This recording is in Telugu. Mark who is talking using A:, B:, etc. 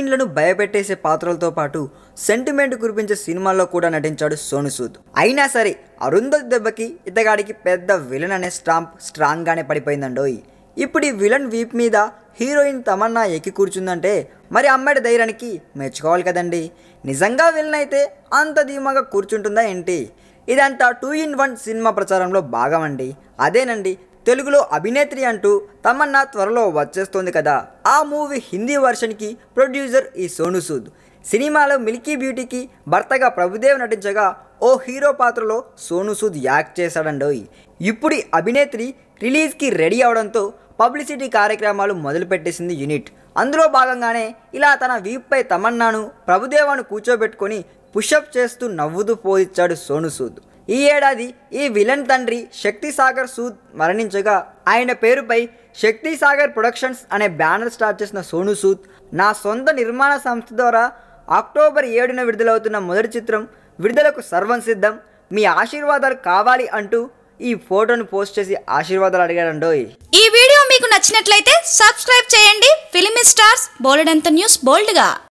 A: హీరోయిన్లను భయపెట్టేసే పాత్రలతో పాటు సెంటిమెంట్ కురిపించే సినిమాల్లో కూడా నటించాడు సోను సూద్ అయినా సరే అరుంధతి దెబ్బకి ఇతగాడికి పెద్ద విలన్ అనే స్టాంప్ స్ట్రాంగ్గానే పడిపోయిందండోయ్ ఇప్పుడు ఈ విలన్ వీప్ మీద హీరోయిన్ తమన్నా ఎక్కి కూర్చుందంటే మరి అమ్మాయి ధైర్యానికి మెచ్చుకోవాలి కదండి నిజంగా విలన్ అయితే అంత ధీమాగా కూర్చుంటుందా ఏంటి ఇదంతా టూ ఇన్ వన్ సినిమా ప్రచారంలో భాగమండి అదేనండి తెలుగులో అభినేత్రి అంటూ తమన్నా త్వరలో వచ్చేస్తోంది కదా ఆ మూవీ హిందీ వర్షన్కి ప్రొడ్యూసర్ ఈ సోను సూద్ సినిమాలో మిల్కీ బ్యూటీకి భర్తగా ప్రభుదేవ్ నటించగా ఓ హీరో పాత్రలో సోను సూద్ యాక్ట్ చేశాడండోయ్ ఇప్పుడు ఈ అభినేత్రి రిలీజ్కి రెడీ అవడంతో పబ్లిసిటీ కార్యక్రమాలు మొదలుపెట్టేసింది యూనిట్ అందులో భాగంగానే ఇలా తన వీప్పై తమన్నాను ప్రభుదేవాను కూర్చోబెట్టుకొని పుషప్ చేస్తూ నవ్వుతూ పోయిచ్చాడు సోను సూద్ ఈ ఏడాది ఈ విలన్ తండ్రి శక్తి సాగర్ సూద్ మరణించగా ఆయన పేరుపై శక్తి సాగర్ ప్రొడక్షన్స్ అనే బ్యానర్ స్టార్ట్ చేసిన సోను సూద్ నా సొంత నిర్మాణ సంస్థ ద్వారా అక్టోబర్ ఏడున విడుదలవుతున్న మొదటి చిత్రం విడుదలకు సర్వం సిద్ధం మీ ఆశీర్వాదాలు కావాలి అంటూ ఈ ఫోటోను పోస్ట్ చేసి ఆశీర్వాదాలు అడిగాడండోయ్
B: ఈ వీడియో మీకు నచ్చినట్లయితే సబ్స్క్రైబ్ చేయండి ఫిలిమి స్టార్స్ బోలెడంత న్యూస్ బోల్డ్గా